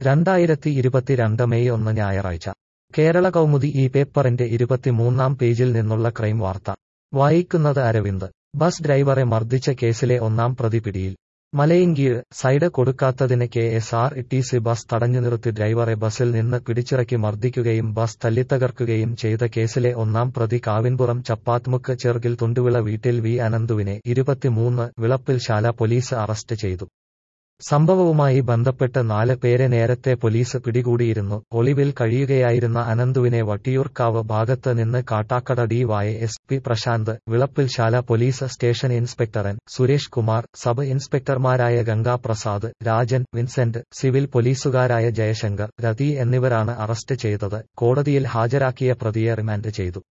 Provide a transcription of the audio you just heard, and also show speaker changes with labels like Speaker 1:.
Speaker 1: രണ്ടായിരത്തി ഇരുപത്തിരണ്ട് മെയ് ഒന്ന് ഞായറാഴ്ച കേരള കൗമുദി ഈ പേപ്പറിന്റെ ഇരുപത്തിമൂന്നാം പേജിൽ നിന്നുള്ള ക്രൈം വാർത്ത വായിക്കുന്നത് അരവിന്ദ് ബസ് ഡ്രൈവറെ മർദ്ദിച്ച കേസിലെ ഒന്നാം പ്രതി പിടിയിൽ മലയങ്കീഴ് സൈഡ് കൊടുക്കാത്തതിന് K S R T C bus തടഞ്ഞു നിർത്തി ഡ്രൈവറെ ബസിൽ നിന്ന് പിടിച്ചിറക്കി മർദ്ദിക്കുകയും ബസ് തല്ലിത്തകർക്കുകയും ചെയ്ത കേസിലെ ഒന്നാം പ്രതി കാവിൻപുറം ചപ്പാത്മുക്ക് ചെറുകിൽ തുണ്ടുവിള വീട്ടിൽ വി അനന്തുവിനെ ഇരുപത്തിമൂന്ന് വിളപ്പിൽ ശാല പോലീസ് അറസ്റ്റ് ചെയ്തു സംഭവവുമായി ബന്ധപ്പെട്ട് നാല് പേരെ നേരത്തെ പോലീസ് പിടികൂടിയിരുന്നു ഒളിവിൽ കഴിയുകയായിരുന്ന അനന്തുവിനെ വട്ടിയൂർക്കാവ് ഭാഗത്ത് നിന്ന് Kattakada D Y S P Prashanth Vilappilsala police station ഇൻസ്പെക്ടറൻ സുരേഷ് കുമാർ സബ് ഇൻസ്പെക്ടർമാരായ ഗംഗാ പ്രസാദ് രാജൻ വിൻസെന്റ് സിവിൽ പോലീസുകാരായ ജയശങ്കർ രതി എന്നിവരാണ് അറസ്റ്റ് ചെയ്തത് കോടതിയിൽ ഹാജരാക്കിയ പ്രതിയെ റിമാൻഡ് ചെയ്തു